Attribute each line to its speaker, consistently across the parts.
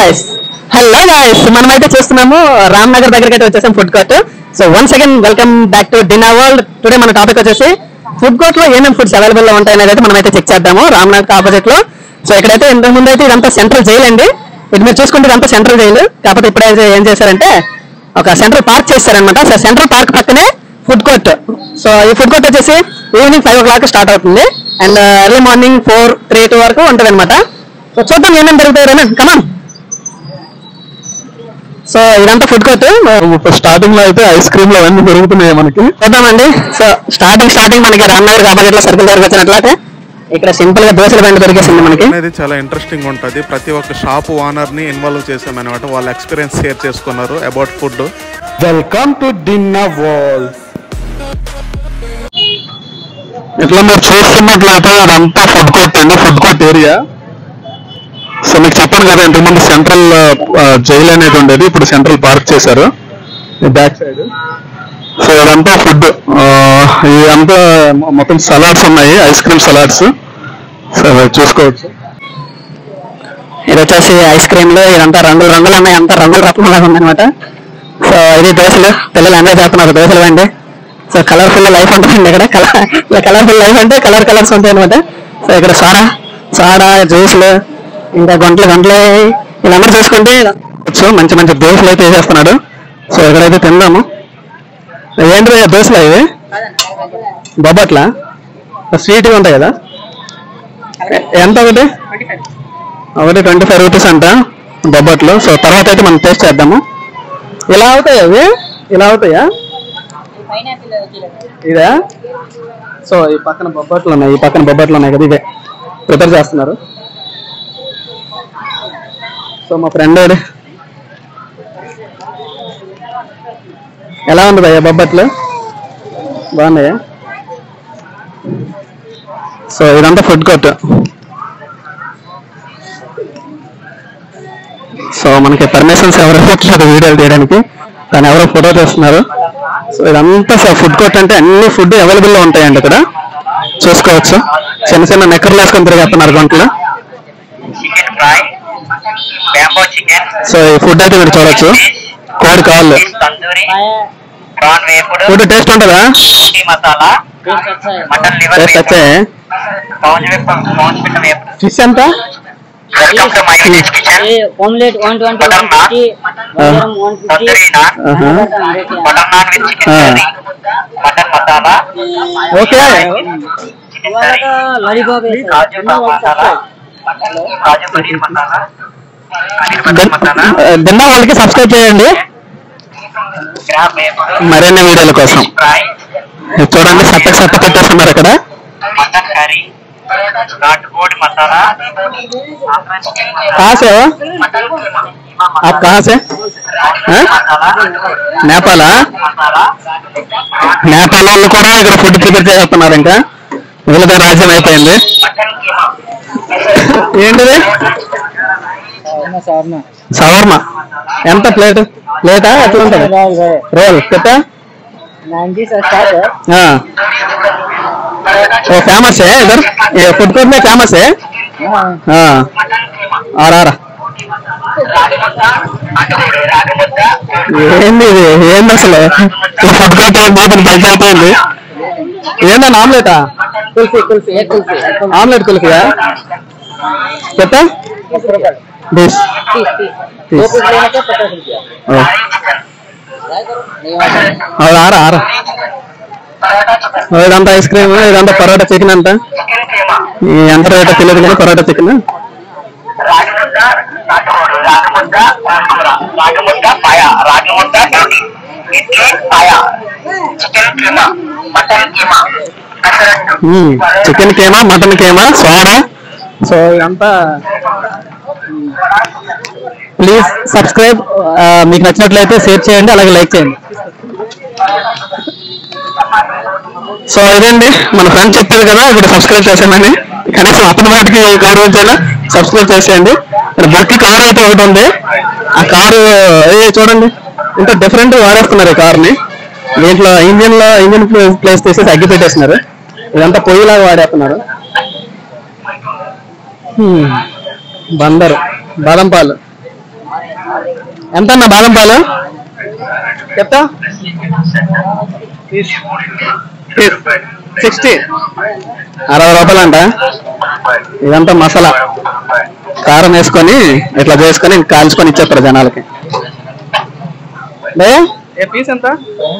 Speaker 1: Guys hello guys మనమైతే చూస్తున్నాము రామ్ నగర్ దగ్గరికి అయితే వచ్చేసాం food court so once again welcome back to dinner world today మన టాపిక్ వచ్చేసి ఫుడ్ కోర్ట్ లో ఏమేమి ఫుడ్స్ అవైలబుల్ లో ఉంటాయి అనేది అయితే మనం అయితే చెక్ చేద్దాము రామ్ నగర్ ఆపోజిట్ లో సో ఇక్కడైతే ఇంతకు ముందు అయితే ఇదంతా సెంట్రల్ జైల్ అండి ఇది మీరు చూసుకుంటే ఇదంతా సెంట్రల్ జైలు కాకపోతే ఇప్పుడైతే ఏం చేశారంటే ఒక సెంట్రల్ పార్క్ చేశారనమాట సో సెంట్రల్ పార్క్ పక్కనే ఫుడ్ కోర్ట్ సో ఈ ఫుడ్ కోర్ట్ వచ్చేసి evening five o'clock start అవుతుంది and early morning four three two వరకు ఉంటుంది అనమాట సో చూద్దాం ఏమేమి దొరుకుతాయి రేమన్ కమాన్ సో ఇదంతా ఫుడ్ కోర్ట్
Speaker 2: స్టార్టింగ్ లో అయితే ఐస్ క్రీమ్ లో అవన్నీ దొరుకుతున్నాయి మనకి
Speaker 1: చూద్దామండి సో స్టార్టింగ్ స్టార్టింగ్ మనకి రామనగర్ ఆపోజిట్ లో సర్కిల్ దగ్గరకు వచ్చినట్లయితే ఇక్కడ సింపుల్ గా దోశల బండి దొరికేసింది మనకి
Speaker 3: అనేది చాలా ఇంట్రెస్టింగ్ ఉంటుంది ప్రతి ఒక్క షాప్ ఓనర్ ని ఇన్వాల్వ్ చేసామన్నమాట వాళ్ళ ఎక్స్పీరియన్స్ షేర్ చేసుకున్నారు about food
Speaker 2: welcome to dinner world ఇట్లా మీరు చూస్తున్నట్లయితే అదంతా ఫుడ్ కోర్ట్ అండి ఫుడ్ కోర్ట్ ఏరియా సో మీకు చెప్పాను కదా ఇంతకుముందు సెంట్రల్ జైల్ అనేది ఉండేది ఇప్పుడు సెంట్రల్ పార్క్ చేశారు బ్యాక్ సైడ్ సో ఇదంతా ఫుడ్ ఇదంతా మొత్తం సలాడ్స్ ఉన్నాయి ఐస్ క్రీమ్ సలాడ్స్ సో చూసుకోవచ్చు
Speaker 1: ఇది వచ్చేసి ఐస్ క్రీమ్ లో ఇదంతా రంగులు రంగులు ఉన్నాయి అంతా రంగులు రత్నం లాగా ఉందన్నమాట సో ఇది దోశలు పిల్లలు ఎంజాయ్ చేస్తున్నారు దోశలు అండి సో కలర్ఫుల్ లైఫ్ ఉంటుందండి ఇక్కడ కలర్ కలర్ఫుల్ లైఫ్ అంటే కలర్ కలర్స్ ఉంటాయి అనమాట సో ఇక్కడ సోడా సోడా జ్యూస్లు ఇంకా గంటలు గంటలు వీళ్ళందరూ చూసుకుంటే సో మంచి మంచి దోశలు అయితే వేసేస్తున్నాడు సో ఇక్కడైతే తిందాము ఏంటి భయ్యా దోశలు ఇవి బొబ్బట్లా స్వీట్గా ఉంటాయి కదా ఎ- ఎంత ఒకటి ఒకటి ట్వంటీ ఫైవ్ రూపీస్ అంట బొబ్బట్లు సో తర్వాత అయితే మనం టేస్ట్ చేద్దాము ఇలా అవుతాయి అవి ఇలా అవుతాయా ఇదా సో ఈ పక్కన బొబ్బట్లు ఉన్నాయి ఈ పక్కన బొబ్బట్లు ఉన్నాయి కదా ఇదే ప్రిపేర్ చేస్తున్నారు సో మా ఫ్రెండ్ ఎలా ఉంది భయ్య బొబ్బట్లు బాగున్నాయా సో ఇదంతా ఫుడ్ కోర్ట్ సో మనకి పర్మిషన్స్ ఎవరు ఇవ్వట్లేదు వీడియోలు తీయడానికి కానీ ఎవరో ఫోటో తీస్తున్నారు సో ఇదంతా సో ఫుడ్ కోర్ట్ అంటే అన్ని ఫుడ్ అవైలబుల్ లో ఉంటాయండి ఇక్కడ చూసుకోవచ్చు చిన్న చిన్న నెక్కర్లు వేసుకొని తిరిగేస్తున్నారు గంటలు
Speaker 4: chicken fry bamboo chicken
Speaker 1: so ఈ ఫుడ్ అయితే మీరు చూడొచ్చు కోడి కాళ్ళు
Speaker 4: తందూరి ప్రాన్ వేపుడు
Speaker 1: ఫుడ్ టేస్ట్ ఉంటుందా
Speaker 4: roti masala mutton liver
Speaker 1: taste వచ్చే
Speaker 4: పౌంజ్ వేపు పౌంజ్ పిట్ట వేపుడు
Speaker 1: ఫిష్ ఎంత
Speaker 4: welcome to my village kitchen
Speaker 5: omelette 120
Speaker 4: Butter naan.
Speaker 5: 150 mandaram 150
Speaker 4: tandoori naan
Speaker 1: ఆహా.
Speaker 4: Butter naan with chicken
Speaker 1: Ah.
Speaker 4: Curry mutton masala
Speaker 1: okay
Speaker 4: chicken curry
Speaker 5: lollipop
Speaker 4: kaju masala kaju paneer masala paneer butter masala
Speaker 1: డిన్న వాళ్ళకి సబ్స్క్రైబ్ చేయండి
Speaker 4: గ్రామ్ వేపుడు
Speaker 1: మరిన్ని వీడియోల కోసం
Speaker 4: ఫ్రై
Speaker 1: ఇది చూడండి సట్ట సట్ట పెట్టేస్తున్నారు ఇక్కడ
Speaker 4: మటన్ కర్రీ నాటుకోడి మసాలా
Speaker 1: कहाँ से हो
Speaker 4: మటన్ కీమా
Speaker 1: आप कहाँ से हाँ? నేపాలా
Speaker 4: మసాలా
Speaker 1: నేపాల్ వాళ్ళు కూడా ఇక్కడ ఫుడ్ ప్రిపేర్ చేస్తున్నారు ఇంకా వీళ్ళతో రాజ్యం అయిపోయింది
Speaker 4: మటన్ కీమా
Speaker 1: ఏంటిది సవర్మ ఎంత ప్లేట్ ప్లేటా ఎట్లా ఉంటుంది రోల్ పెట్టా
Speaker 5: 90 से start है
Speaker 1: हाँ वो फेमस है इधर ये फूड कोर्ट में फेमस है हाँ आ रहा
Speaker 4: నాటుకోడి రాగి ముద్ద
Speaker 1: ఏంది ఇది ఏంది అసలు ఫుడ్ కోర్ట్ మాత్రం బయట అయిపోయింది ఏంటన్నా ఆమ్లెటా
Speaker 5: कुल्फी कुल्फी एक कुल्फी
Speaker 1: ఆమ్లెట్ కుల్ఫియా చెప్తా డిష్
Speaker 5: तीस तीस दो पीस लेने के पचास रुपया
Speaker 1: అది ఆరా ఆరా ఇదంతా ఐస్ క్రీమ్ ఇదంతా పరోటా చికెన్ అంట
Speaker 4: చికెన్ కీమా
Speaker 1: ఈ ఎంత రేటో తెలియదు కానీ పరోటా చికెన్
Speaker 4: రాగి ముద్ద నాటుకోడి రాగి ముద్ద కూర రాగి ముద్ద పాయ రాగి ముద్ద రోటీ ఇడ్లీ పాయ chicken keema mutton keema pesarattu
Speaker 1: chicken keema mutton keema soda so ఇదంతా ప్లీజ్ సబ్స్క్రైబ్ మీకు నచ్చినట్లయితే షేర్ చేయండి అలాగే లైక్ చేయండి సో ఇదండి మన ఫ్రెండ్ చెప్పారు కదా ఇప్పుడు సబ్స్క్రైబ్ చేసామని కనీసం అతని వాటికి గౌరవించేలా సబ్స్క్రైబ్ చేసేయండి ఇక్కడ బొక్కి కార్ అయితే ఒకటి ఉంది ఆ కారు ఏ చూడండి ఇంత డిఫరెంట్ వాడేస్తున్నారు ఈ కార్ని దీంట్లో ఇంజిన్ లో ఇంజిన్ ప్లేస్ తీసేసి అగ్గి పెట్టేస్తున్నారు ఇదంతా పొయ్యిలాగా వాడేస్తున్నారు హ్మ్. బందరు బాదం పాలు ఎంత అన్న బాదం పాలు చెప్తా సిక్స్టీ అరవై రూపాయలు అంట ఇదంతా మసాలా కారం వేసుకొని ఇట్లా చేసుకొని ఇంక కాల్చుకొని ఇచ్చేస్తారు జనాలకి భయ్యా, ఏ పీస్ ఎంత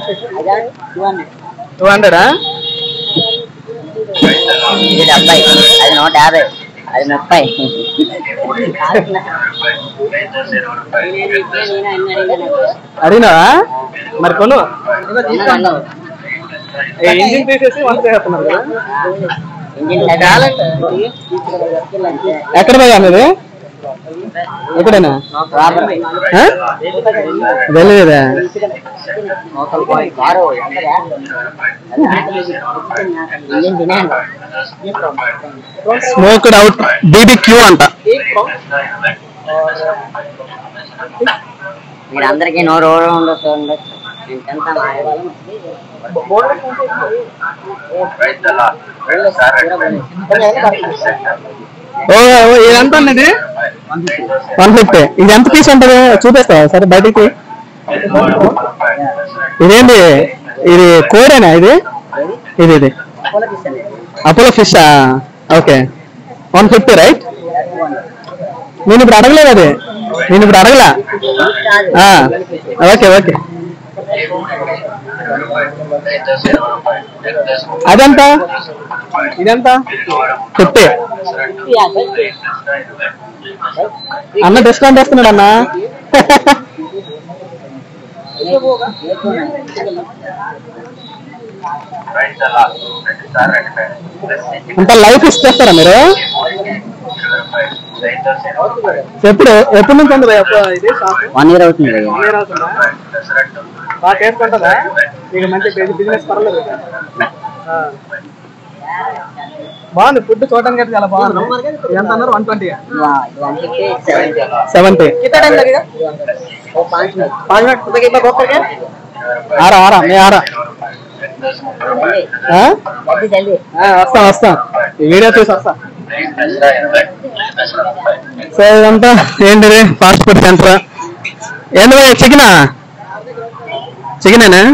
Speaker 1: టూ హండ్రెడా
Speaker 5: ఇది డెబ్బై అది నూట యాభై అది ముప్పై
Speaker 1: అడిగినావా మరి కొను ఇంజిన్ తీసేసి వంట చేస్తున్నారు కదా ఎక్కడ పోయా మీది ఎక్కడైనా ఆ? వెళ్ళలేదా స్మోక్డ్ అవుట్ బీబీక్యూ అంట
Speaker 5: మీరందరికీ నోరు ఊరు ఉండొచ్చు ఉండొచ్చు నేను తింటా మా వాళ్ళు
Speaker 1: ఓ ఓ, ఇది ఎంత ఉన్నది వన్ ఫిఫ్టీ ఇది ఎంత పీస్ ఉంటుంది చూపిస్తావా సరే బయటికి ఇదేంటి ఇది కోరేనా ఇది ఇది ఇది Apollo fish okay one fifty right నేను ఇప్పుడు అడగలేదు అది నేను ఇప్పుడు అడగలా ఆ, ఓకే ఓకే అదెంత ఇదెంత ఫిఫ్టీ అన్న డిస్కౌంట్ వేస్తున్నాడు అన్న అంత లైఫ్ ఇచ్చేస్తారా మీరు ఎప్పుడు ఎప్పటి నుంచి ఉంది భయ్యా ఇది షాప్
Speaker 5: వన్ ఇయర్ అవుతుంది
Speaker 1: బాగా చేసుకుంటుందా మీకు మంచి బిజినెస్ పర్లేదు బాగుంది ఫుడ్ చూడడానికి అయితే చాలా బాగుంది ఎంత అన్నారు వన్ ట్వంటీ సెవెంటీ ఆరా ఆరా మే ఆరా ఆ? ఆ, వస్తాం వస్తాం ఈ వీడియో చూసి వస్తా సో ఇదంతా ఏంటిది ఫాస్ట్ ఫుడ్ సెంటర్ ఏంటి భయ్యా చికెనా చికెనేనా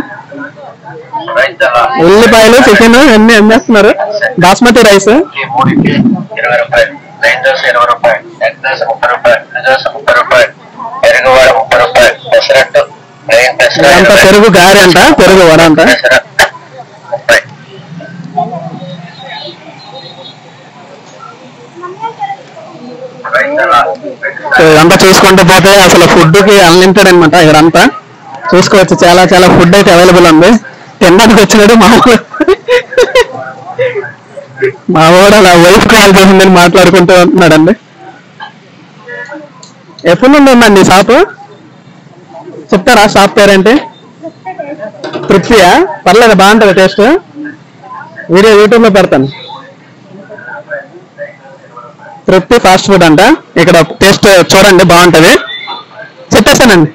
Speaker 1: ఉల్లిపాయలు చికెన్ అన్ని అమ్మేస్తున్నారు బాస్మతి రైస్
Speaker 4: ఇరవై రూపాయలు రైన్ దోశ ఇరవై రూపాయలు ఎగ్ దోశ ముప్పై రూపాయలు దోశ ముప్పై రూపాయలు పెరుగువాడ ముప్పై రూపాయలు పెసరట్టు ప్లెయిన్ పెసర
Speaker 1: ఇదంతా పెరుగు గారి అంట పెరుగు వడ అంట
Speaker 4: పెసర ముప్పై
Speaker 1: సో ఇదంతా చూసుకుంటూ పోతే అసలు ఫుడ్ కి అన్లిమిటెడ్ అనమాట ఇక్కడంతా చూసుకోవచ్చు చాలా చాలా ఫుడ్ అయితే అవైలబుల్ ఉంది తినడానికి వచ్చినాడు మా ఊరు మా వాడు అలా వైఫ్ కాల్ చేసిందని మాట్లాడుకుంటూ ఉంటున్నాడండి ఎప్పటి నుండి ఉందండి షాప్ చెప్తారా షాప్ పేరేంటి తృప్తియా పర్లేదు బాగుంటుంది టేస్ట్ వీడియో యూట్యూబ్ లో పెడతాను తృప్తి ఫాస్ట్ ఫుడ్ అంట ఇక్కడ టేస్ట్ చూడండి బాగుంటది చెప్పేస్తానండి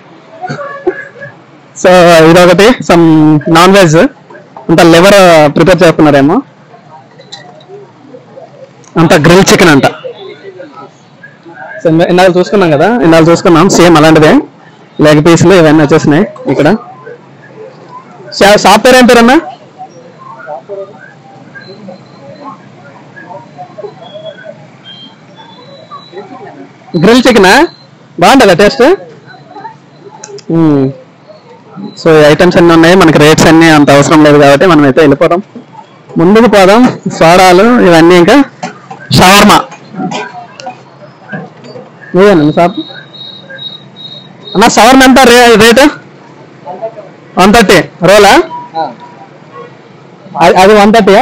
Speaker 1: సో ఇదొకటి సమ్ నాన్ వెజ్ అంత లివర్ ప్రిపేర్ చేస్తున్నారేమో అంత గ్రిల్ చికెన్ అంట సో ఇందాక చూసుకున్నాం కదా ఇందాక చూసుకున్నాం సేమ్ అలాంటిదే లెగ్ పీసులు ఇవన్నీ వచ్చేసినాయి ఇక్కడ షా- షాప్ పేరు ఏం పేరన్నా గ్రిల్ చికెనా బాగుంటుందా టేస్ట్ సో ఈ ఐటమ్స్ అన్ని ఉన్నాయి మనకి రేట్స్ అన్ని అంత అవసరం లేదు కాబట్టి మనం అయితే వెళ్ళిపోదాం ముందుకు పోదాం సోడాలు ఇవన్నీ ఇంకా షవర్మా ఇదేనండి షాప్ అన్న షవర్మా ఎంత రే రేటు వన్ థర్టీ రోలా అది- అది వన్ థర్టీయా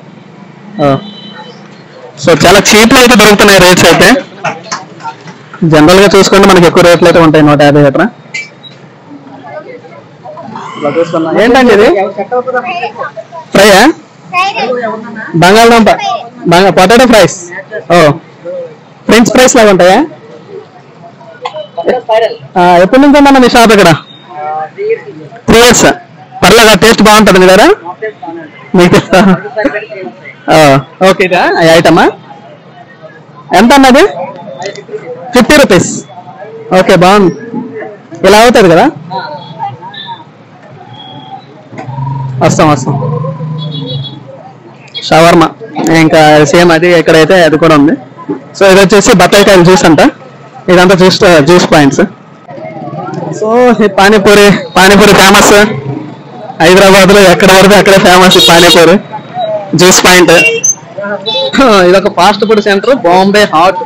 Speaker 1: సో చాలా చీప్ అయితే దొరుకుతున్నాయి రేట్స్ అయితే జనరల్ గా చూసుకుంటే మనకి ఎక్కువ రేట్లు అయితే ఉంటాయి నూట యాభై అట్లా ఇలా చూస్తున్నా. ఏంటండి ఇది ఫ్రైయా బంగాళదుంప బంగా పొటాటో ఫ్రైస్ ఓ ఫ్రెంచ్ ఫ్రైస్ లాగా ఉంటాయా ఆ, ఎప్పటి నుంచి ఉందన్న మీ షాప్ ఇక్కడ త్రీ ఇయర్స్ పర్లేదా టేస్ట్ బాగుంటుంది కదా మీకు ఓకే ఐటమా ఎంత అన్నది ఫిఫ్టీ రూపీస్ ఓకే బాగుంది ఇలా అవుతుంది కదా వస్తాం వస్తాం షవర్మా ఇంకా సేమ్ అది ఎక్కడైతే అది కూడా ఉంది సో ఇది వచ్చేసి బత్తాయికాయలు జ్యూస్ అంట ఇదంతా జ్యూస్ జ్యూస్ పాయింట్స్ సో ఈ పానీపూరి పానీపూరి ఫేమస్ హైదరాబాద్ లో ఎక్కడ వరకు అక్కడే ఫేమస్ ఈ పానీపూరి జ్యూస్ పాయింట్ ఇదొక fast food centre Bombay hot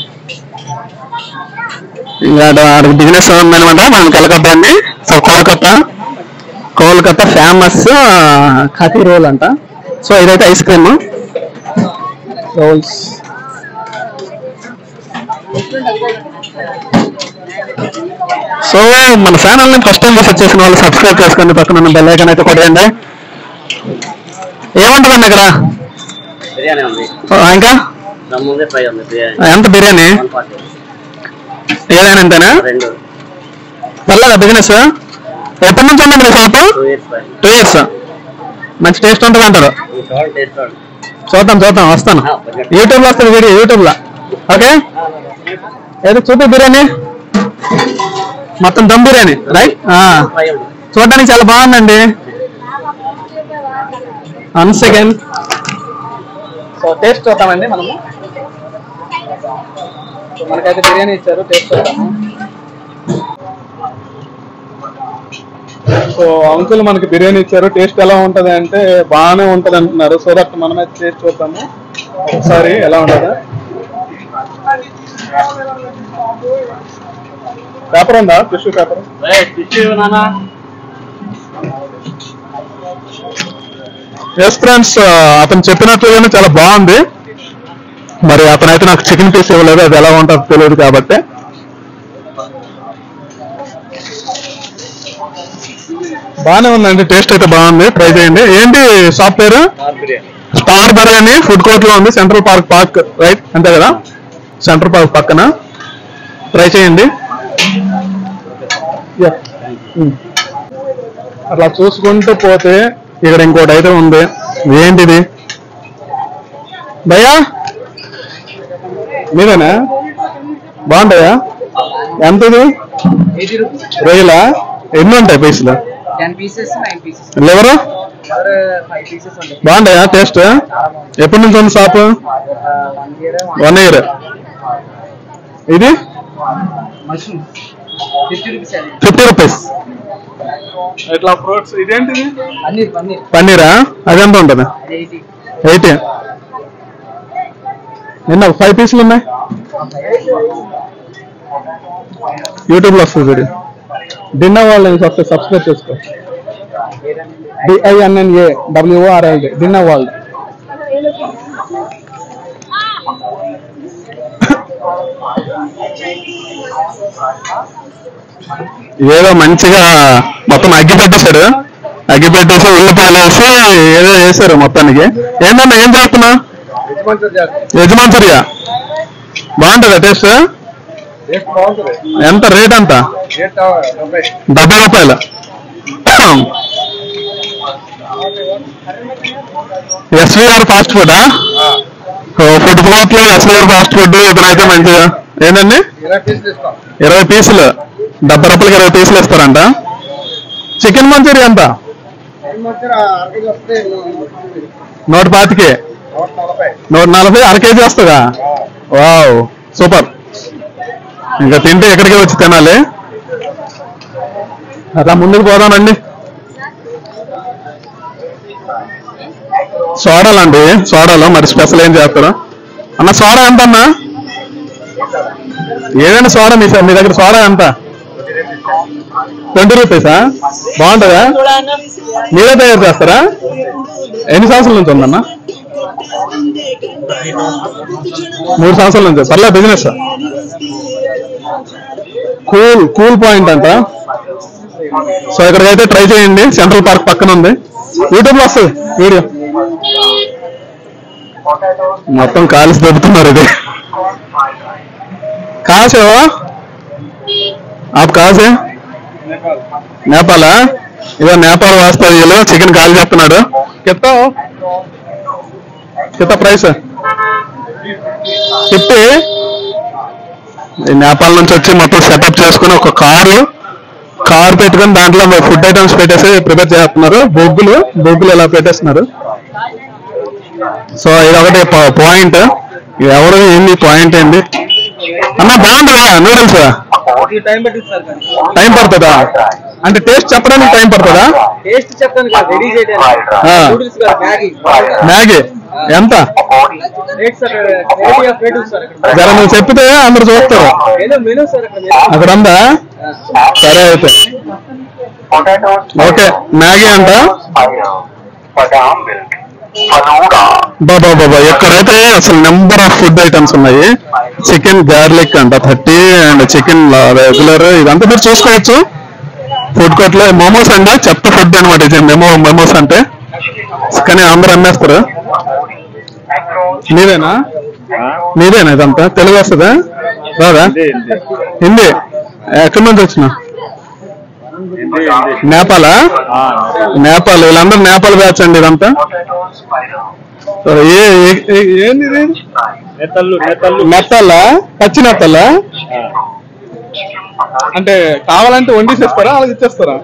Speaker 1: ఇంకా బిజినెస్ ఉందనమాట మనం కలకత్తా అండి so Kolkata Kolkata famous kathi roll అంట సో ఇదైతే ఐస్ క్రీమ్ రోల్స్ సో మన ఛానల్ ని ఫస్ట్ టైం విజిట్ చేసిన వాళ్ళు సబ్స్క్రైబ్ చేసుకోండి పక్కన ఉన్న బెల్ ఐకాన్ అయితే కొట్టండి ఏముంటుందండి ఇక్కడ
Speaker 5: బిర్యానీ ఉంది
Speaker 1: ఓ, ఇంకా
Speaker 5: దమ్ ఉంది ఫ్రై ఉంది బిర్యానీ
Speaker 1: ఎంత బిర్యానీ
Speaker 5: వన్ ఫార్టీ
Speaker 1: ఏదైనా అంతేనా
Speaker 5: రెండు
Speaker 1: పర్లేదా బిజినెస్ ఎప్పటి నుంచి ఉందండి shop
Speaker 5: two years fry
Speaker 1: two years మంచి టేస్ట్ ఉంటుంది అంటారు
Speaker 5: ఈ చూడండి టేస్ట్ చూడండి
Speaker 1: చూద్దాం చూద్దాం వస్తాను యూట్యూబ్ లో వస్తుంది వీడియో యూట్యూబ్ లో ఓకే ఏదో చూపి బిర్యానీ మొత్తం దమ్ బిర్యానీ రైట్
Speaker 5: ఫ్రై ఉంది
Speaker 1: చూడడానికి చాలా బాగుందండి వన్ సెకండ్ సో టేస్ట్ చూద్దామండి మనము సో మనకైతే బిర్యానీ ఇచ్చారు టేస్ట్ చూద్దాము సో అంకుల్ మనకి బిర్యానీ ఇచ్చారు టేస్ట్ ఎలా ఉంటది అంటే బాగానే ఉంటది అంటున్నారు సో దట్ మనమైతే టేస్ట్ చూద్దాము ఒకసారి ఎలా ఉంటదా పేపర్ ఉందా టిష్యూ పేపర్ ఎస్ ఫ్రెండ్స్ అతను చెప్పినట్లుగానే చాలా బాగుంది మరి అతనైతే నాకు చికెన్ పీస్ ఇవ్వలేదు అది ఎలా ఉంటుందో తెలియదు కాబట్టి బాగానే ఉందండి టేస్ట్ అయితే బాగుంది ట్రై చేయండి ఏంటి షాప్ పేరు
Speaker 5: biryani
Speaker 1: star biryani food court లో ఉంది సెంట్రల్ పార్క్ పార్క్ రైట్ అంతే కదా సెంట్రల్ పార్క్ పక్కన ట్రై చేయండి Yeah. Mm. అట్లా చూసుకుంటూ పోతే ఇక్కడ ఇంకోటి అయితే ఉంది ఏంటిది భయ్యా మీరేనా బాగుంటాయా ఎంత ఇది రొయ్యలా ఎన్ని ఉంటాయి పీసులు
Speaker 6: ten pieces nine pieces
Speaker 1: liver
Speaker 6: five pieces ఉంటాయి
Speaker 1: బాగుంటాయా టేస్ట్ ఎప్పటి నుంచి ఉంది shop
Speaker 6: one year
Speaker 1: one year ఇది
Speaker 6: మష్రూమ్ ఫిఫ్టీ రూపీస్ అది
Speaker 1: ఫిఫ్టీ రూపీస్ ఇట్లా ఫ్రూట్స్ ఇదేంటిది
Speaker 6: పన్నీర్ పన్నీర్
Speaker 1: పన్నీరా అది ఎంత ఉంటుంది
Speaker 6: అది ఎయిటీ
Speaker 1: ఎయిటీ నిన్న ఫైవ్ పీసులు ఉన్నాయి యూట్యూబ్ లో వస్తుంది వీడియో డిన్నర్ వాళ్ళు వస్తే సబ్స్క్రైబ్ చేసుకో డిఐఎన్ఎన్ఏ డబ్ల్యూఆర్ఐ డిన్నర్ వరల్డ్ ఏదో మంచిగా మొత్తం అగ్గి పెట్టేశాడు అగ్గి పెట్టేసి ఉల్లిపాయలు వేసి ఏదో వేశారు మొత్తానికి ఏంటన్నా ఏం చేస్తున్నా యజమాన్సరియా బాగుంటుందా టేస్ట్ ఎంత రేట్ ఎంత డెబ్బై రూపాయలు ఎస్వీఆర్ ఫాస్ట్ ఫుడా ఫుడ్ కోర్ట్ లో ఎస్వీఆర్ ఫాస్ట్ ఫుడ్ ఇతనైతే మంచిగా ఏంటండి ఇరవై పీసులు డెబ్బై రూపాయలకి ఇరవై పీసులు ఇస్తారంట చికెన్ మంచూరియా ఎంత నూట పాతికి నూట నలభై అర కేజీ వస్తుందా వావ్ సూపర్ ఇంకా తింటే ఎక్కడికి వచ్చి తినాలి అట్లా ముందుకు పోదామండి సోడాలు అండి సోడాలు మరి స్పెషల్ ఏం చేస్తారు అన్న సోడా ఎంత అన్నా ఏదైనా సోడా మీ మీ దగ్గర సోడా ఎంత ట్వంటీ రూపీసా బాగుంటుందా మీరే తయారు చేస్తారా ఎన్ని సంవత్సరాల నుంచి ఉందన్న మూడు సంవత్సరాల నుంచి పర్లే బిజినెస్ కూల్ కూల్ పాయింట్ అంట సో ఇక్కడికైతే ట్రై చేయండి సెంట్రల్ పార్క్ పక్కన ఉంది యూట్యూబ్ లో వస్తుంది వీడియో మొత్తం కాల్సి దొబ్బుతున్నారు ఇది कहाँ से हो आप कहाँ से నేపాలా ఇదో నేపాల్ వాస్తవ్యులు చికెన్ కాల్ చెప్తున్నాడు కిత్తా కిత్తా ప్రైస్ ఫిఫ్టీ నేపాల్ నుంచి వచ్చి మొత్తం సెటప్ చేసుకుని ఒక కారు
Speaker 2: కార్ పెట్టుకొని దాంట్లో ఫుడ్ ఐటమ్స్ పెట్టేసి ప్రిపేర్ చేస్తున్నారు బొగ్గులు బొగ్గులు ఇలా పెట్టేస్తున్నారు సో ఇది ఒకటి పాయింట్ ఎవరు ఏంది పాయింట్ ఏంది అన్న బాగుంటుందా నూడిల్స్
Speaker 6: టైం పట్టింది సార్ కానీ
Speaker 2: టైం పడుతుందా అంటే టేస్ట్ చెప్పడానికి టైం పడుతుందా
Speaker 6: టేస్ట్ చెప్తాను కాదు రెడీ చేయడానికి
Speaker 2: ఆ.
Speaker 6: నూడిల్స్ కాదు మ్యాగీ
Speaker 2: మ్యాగీ ఎంత
Speaker 6: rate sir variety of rate sir అక్కడ
Speaker 2: జర నువ్వు చెప్తే అందరు చూస్తారు
Speaker 6: మెనూ మెనూ సార్ అక్కడ
Speaker 2: అక్కడ ఉందా సరే అయితే ఓకే మ్యాగీ అంట
Speaker 4: బదాం మిల్క్ ఫలూడా
Speaker 2: బాబా బాబా ఎక్కడైతే అసలు నెంబర్ ఆఫ్ ఫుడ్ ఐటమ్స్ ఉన్నాయి చికెన్ గార్లిక్ అంట థర్టీ అండ్ చికెన్ రెగ్యులర్ ఇదంతా మీరు చూసుకోవచ్చు ఫుడ్ కోర్ట్ లో మోమోస్ అండి చెత్త ఫుడ్ అనమాట ఇది మెమో మెమోస్ అంటే కానీ అందరూ అమ్మేస్తారు మీరేనా మీరేనా ఇదంతా తెలుగు వస్తుందా రాదా హిందీ ఎక్కడి నుంచి వచ్చిన నేపాలా నేపాల్ వీళ్ళందరూ నేపాల్ బ్యాచ్ అండి ఇదంతా సో ఏ- ఏ- ఏ- ఏంది ఇది నెత్తల్లా పచ్చి నెత్తల్లా అంటే కావాలంటే వండి చేస్తారా అలా ఇచ్చేస్తారా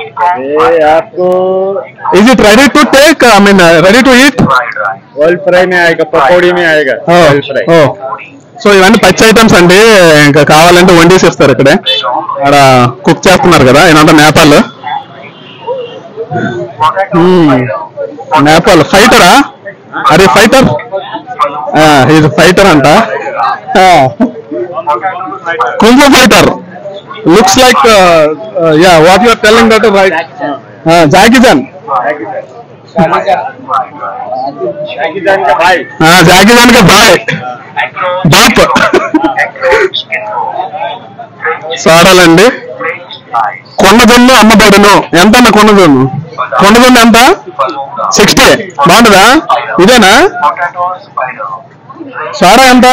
Speaker 2: is it ready to take I mean ready to eat
Speaker 7: oil fry में आएगा पकौड़ी में आएगा ऑयल फ्राई
Speaker 2: సో ఇవన్నీ పచ్చి ఐటమ్స్ అండి ఇంకా కావాలంటే వండేసి ఇస్తారు ఇక్కడే అక్కడ కుక్ చేస్తున్నారు కదా ఈయనంతా నేపాల్ నేపాల్ ఫైటరా అరే ఫైటర్ ఇది ఫైటర్ అంట కుంగు fighter looks like ya what you're telling that right Jackie Chan
Speaker 7: Pakistan का भाई
Speaker 2: జాకీ జాన్ కా బాయ్ బాప్ సోడాలండి కొండదొన్ను అమ్మబడును ఎంత అన్న కొండదొన్ను కొండదొన్ను ఎంత సిక్స్టీ బాగుంటుందా ఇదేనా సోడా ఎంత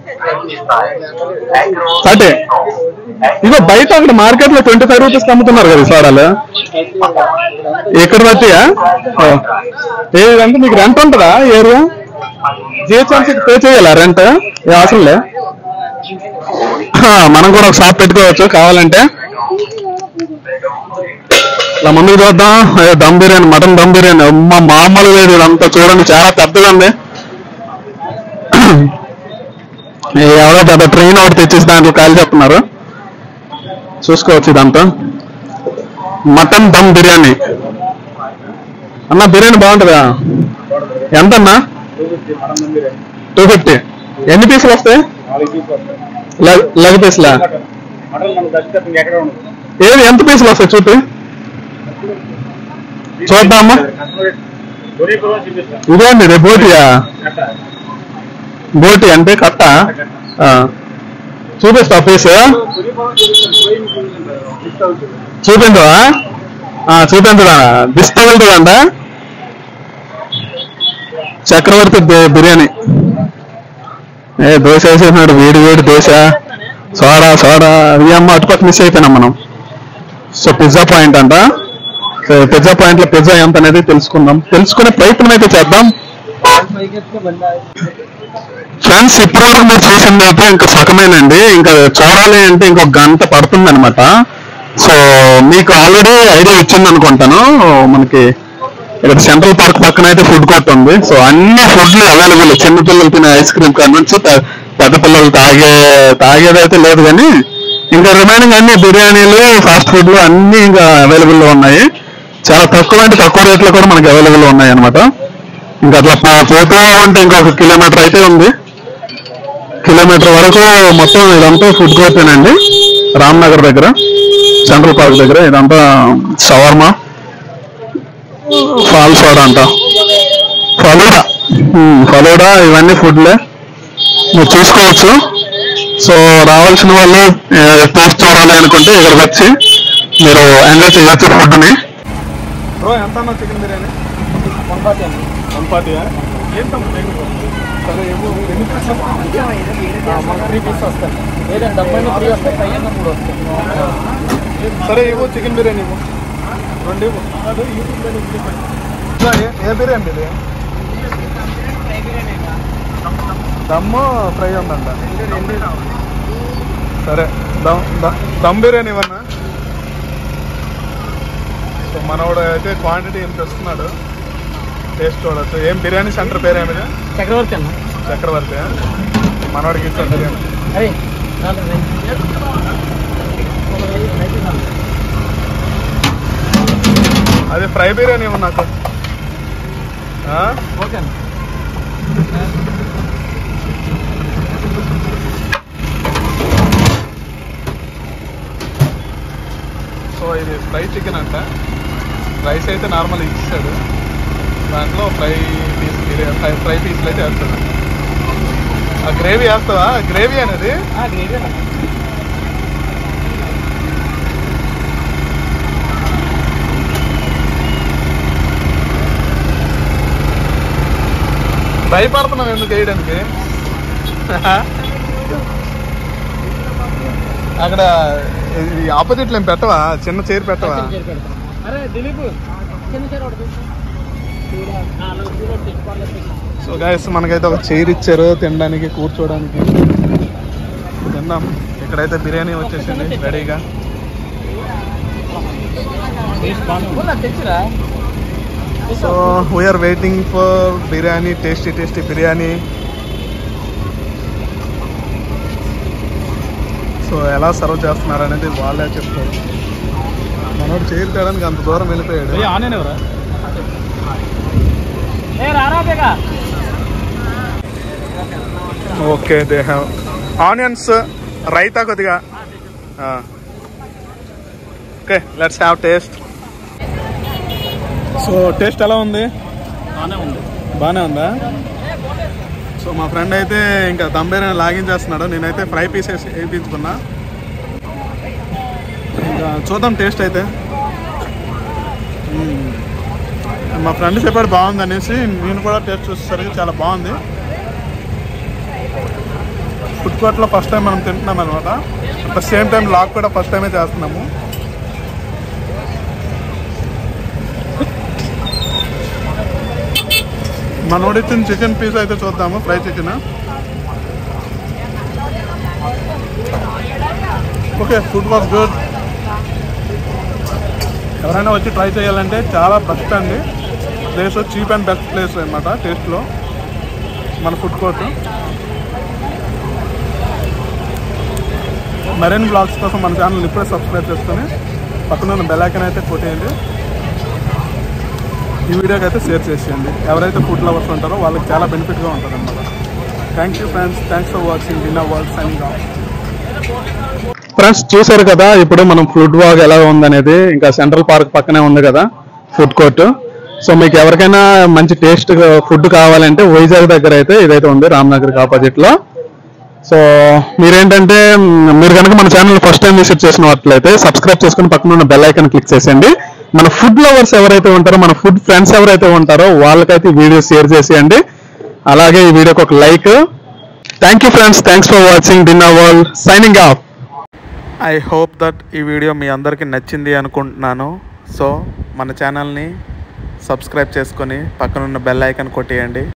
Speaker 2: థర్టీ ఇగో బయట అక్కడ మార్కెట్ లో ట్వంటీ ఫైవ్ రూపీస్ అమ్ముతున్నారు కదా ఈ సోడాలు ఇక్కడ బట్టియా ఏదంటే మీకు రెంట్ ఉంటుందా ఏరియా జిహెచ్ఎంసీకి పే చేయాలా రెంట్ ఏ అవసరం లే ఆ, మనం కూడా ఒక షాప్ పెట్టుకోవచ్చు కావాలంటే ఇలా ముందుకు చూద్దాం అదే దమ్ బిర్యానీ మటన్ దమ్ బిర్యానీ అమ్మ మామూలు లేదు ఇదంతా చూడండి చాలా పెద్దగా ఉంది ఈ ఎవరో పెద్ద ట్రైన్ ఒకటి తెచ్చేసి దాంట్లో కాల్ చెప్తున్నారు చూసుకోవచ్చు ఇదంతా మటన్ దమ్ బిర్యానీ అన్న బిర్యానీ బాగుంటుందా ఎంత అన్నా టూ ఫిఫ్టీ ఎన్ని పీసులు వస్తాయి లెగ్- లెగ్ పీసులా
Speaker 7: మటన్ మన దర్శకత్వం ఎక్కడ ఉండదు
Speaker 2: ఏది ఎంత పీసులు వస్తాయి చూపి చూద్దామా
Speaker 7: దొరికి కూడా చూపిస్తాం
Speaker 2: ఇదే అండి రే బోటియా బోటి అంటే కట్ట ఆ. చూపిస్తా పీస్ చూపించవా చూపించదా దిస్ తగులుతుందంట చక్రవర్తి బి- బిర్యానీ ఏ దోశ వేసేసినాడు వేడి వేడి దోశ సోడా సోడా అది అమ్మ అటుపక్క మిస్ అయిపోయినాం మనం సో పిజ్జా పాయింట్ అంట సో పిజ్జా పాయింట్ లో పిజ్జా ఎంత అనేది తెలుసుకుందాం తెలుసుకునే ప్రయత్నం అయితే చేద్దాం ఫ్రెండ్స్ ఇప్పటి వరకు మీరు చూసింది అయితే ఇంకా సగమేనండి ఇంకా చూడాలి అంటే ఇంకొక గంట పడుతుంది అనమాట సో మీకు ఆల్రెడీ ఐడియా ఇచ్చింది అనుకుంటాను మనకి ఇక్కడ సెంట్రల్ పార్క్ పక్కన అయితే ఫుడ్ కోర్ట్ ఉంది సో అన్ని ఫుడ్లు అవైలబుల్ చిన్న పిల్లలు తినే ఐస్ క్రీమ్ కాడ నుంచి పె- పెద్ద పిల్లలు తాగే తాగేది అయితే లేదు కానీ ఇంకా రిమైనింగ్ అన్ని బిర్యానీలు ఫాస్ట్ ఫుడ్లు అన్ని ఇంకా అవైలబుల్ లో ఉన్నాయి చాలా తక్కువ అంటే తక్కువ రేట్లో కూడా మనకి అవైలబుల్ ఉన్నాయి అనమాట ఇంకా అట్లా పో- పోతూ ఉంటే ఇంకొక కిలోమీటర్ అయితే ఉంది కిలోమీటర్ వరకు మొత్తం ఇదంతా ఫుడ్ కోర్టేనండి రామ్నగర్ దగ్గర సెంట్రల్ పార్క్ దగ్గర ఇదంతా షవర్మా ఫాల్ సోడా అంట ఫలూడా ఉమ్, ఫలూడా ఇవన్నీ ఫుడ్లే మీరు చూసుకోవచ్చు సో రావాల్సిన వాళ్ళు టేస్ట్ చూడాలి అనుకుంటే ఇక్కడికి వచ్చి మీరు ఎంజాయ్ చేయొచ్చు ఫుడ్ని బ్రో ఎంత అన్న చికెన్ బిర్యానీ వన్ ఫార్టీయా సరే ఇవ్వు. ఎన్ని పీసులు?
Speaker 6: త్రీ పీస్ వస్తాయి ఏదంటే డెబ్బై త్రీ వస్తాయి ఫైవ్ అన్న మూడు వస్తాయి
Speaker 2: సరే ఇవ్వు చికెన్ బిర్యానీ ఇవ్వు రెండు ఇవ్వు ఏ- ఏ బిర్యానీ ఇది దమ్ము ఫ్రై ఉందంట సరే దమ్ ద- దమ్ బిర్యానీ ఇవ్వన్నా
Speaker 3: సో మనోడు అయితే క్వాంటిటీ ఇంత ఇస్తున్నాడు టేస్ట్ చూడొచ్చు ఏం బిర్యానీ సెంటర్ పేరేమిది
Speaker 6: చక్రవర్తి అన్న
Speaker 3: చక్రవర్తి మనోడికి ఇస్తాడు బిర్యానీ
Speaker 6: అరే చాలు రండి.
Speaker 3: అది ఫ్రై బిర్యానీ ఇవ్వు నాకు ఆ?
Speaker 6: ఓకే అన్న
Speaker 3: సో ఇది ఫ్రై చికెన్ అంట రైస్ అయితే నార్మల్ ఇచ్చాడు దాంట్లో fry piece biryani fry fry పీస్లు అయితే వేస్తాడు ఆ గ్రేవీ వేస్తావా గ్రేవీ అనేది
Speaker 6: ఆ, గ్రేవీ అన్న.
Speaker 3: భయపడుతున్నావు ఎందుకు వేయడానికి అక్కడ ఆపోజిట్లో ఏం పెట్టవా చిన్న చైర్ పెట్టవా
Speaker 6: చీర పెడతాను. అరే దిలీప్ చిన్న చీర ఒకటి తీసుకో. చీర, నాలుగు చీర ఒకటి తీసుకోవాలి.
Speaker 3: సో గాయస్ మనకైతే ఒక చైర్ ఇచ్చారు తినడానికి కూర్చోడానికి తిందాం ఇక్కడైతే బిర్యానీ వచ్చేసింది రెడీగా
Speaker 6: ఉందా, తెచ్చిరా
Speaker 3: so we're waiting for biryani tasty tasty biryani so ఎలా సర్వ్ చేస్తున్నారు అనేది వాళ్ళే చెప్తారు మనోడు చైర్ తేయడానికి అంత దూరం వెళ్ళిపోయాడు
Speaker 6: ఆన్ ఎవరా ఏ రారా బేగా
Speaker 3: okay they have onions raita కొద్దిగా okay let's have taste so taste ఎలా ఉంది
Speaker 6: బాగానే ఉంది
Speaker 3: బాగానే ఉందా సో మా ఫ్రెండ్ అయితే ఇంకా దమ్ బిర్యానీ లాగించేస్తున్నాడు నేనైతే ఫ్రై పీసెస్ వేయించుకున్నా ఇంకా చూద్దాం టేస్ట్ అయితే మ్మ్. మా ఫ్రెండ్ చెప్పాడు బాగుంది అనేసి నేను కూడా టేస్ట్ చూసేసరికి చాలా బాగుంది ఫుడ్ కోర్ట్లో ఫస్ట్ టైం మనం తింటున్నాం అనమాట అట్ ద సేమ్ టైం లాక్ కూడా ఫస్ట్ టైమే చేస్తున్నాము మనోడు ఇచ్చిన చికెన్ పీస్ అయితే చూద్దాము fry chicken okay food was good ఎవరైనా వచ్చి ట్రై చేయాలంటే చాలా బెస్ట్ అండి place cheap and best place అనమాట టేస్ట్లో మన ఫుడ్ కోర్ట్ మరిన్ని బ్లాగ్స్ కోసం మన ఛానల్ ఇప్పుడే సబ్స్క్రైబ్ చేసుకొని పక్కన ఉన్న బెల్ ఐకాన్ అయితే కొట్టేయండి ఈ వీడియోకి అయితే షేర్ చేసేయండి ఎవరైతే ఫుడ్ లవర్స్ ఉంటారో వాళ్ళకి చాలా బెనిఫిట్గా ఉంటుంది అనమాట thank you friends thanks for watching dinner world signing off friends చూసారు కదా ఇప్పుడు మనం ఫుడ్ వాక్ ఎలా ఉందనేది ఇంకా సెంట్రల్ పార్క్ పక్కనే ఉంది కదా ఫుడ్ కోర్ట్ సో మీకు ఎవరికైనా మంచి టేస్ట్ ఫుడ్ కావాలంటే వైజాగ్ దగ్గర అయితే ఇదైతే ఉంది రామ్నగర్కి ఆపోజిట్ లో సో మీరేంటంటే మ్, మీరు కనుక మన ఛానల్ ఫస్ట్ టైం విజిట్ చేసినట్లయితే సబ్స్క్రైబ్ చేసుకుని పక్కన ఉన్న బెల్ ఐకాన్ క్లిక్ చేసేయండి మన ఫుడ్ లవర్స్ ఎవరైతే ఉంటారో మన ఫుడ్ ఫ్రెండ్స్ ఎవరైతే ఉంటారో వాళ్ళకైతే ఈ వీడియో షేర్ చేసేయండి అలాగే ఈ వీడియోకి ఒక like thank you friends thanks for watching dinner world signing off I hope that ఈ వీడియో మీ అందరికీ నచ్చింది అనుకుంటున్నాను సో మన ఛానల్ని సబ్స్క్రైబ్ చేసుకొని పక్కనున్న బెల్ ఐకాన్ కొట్టేయండి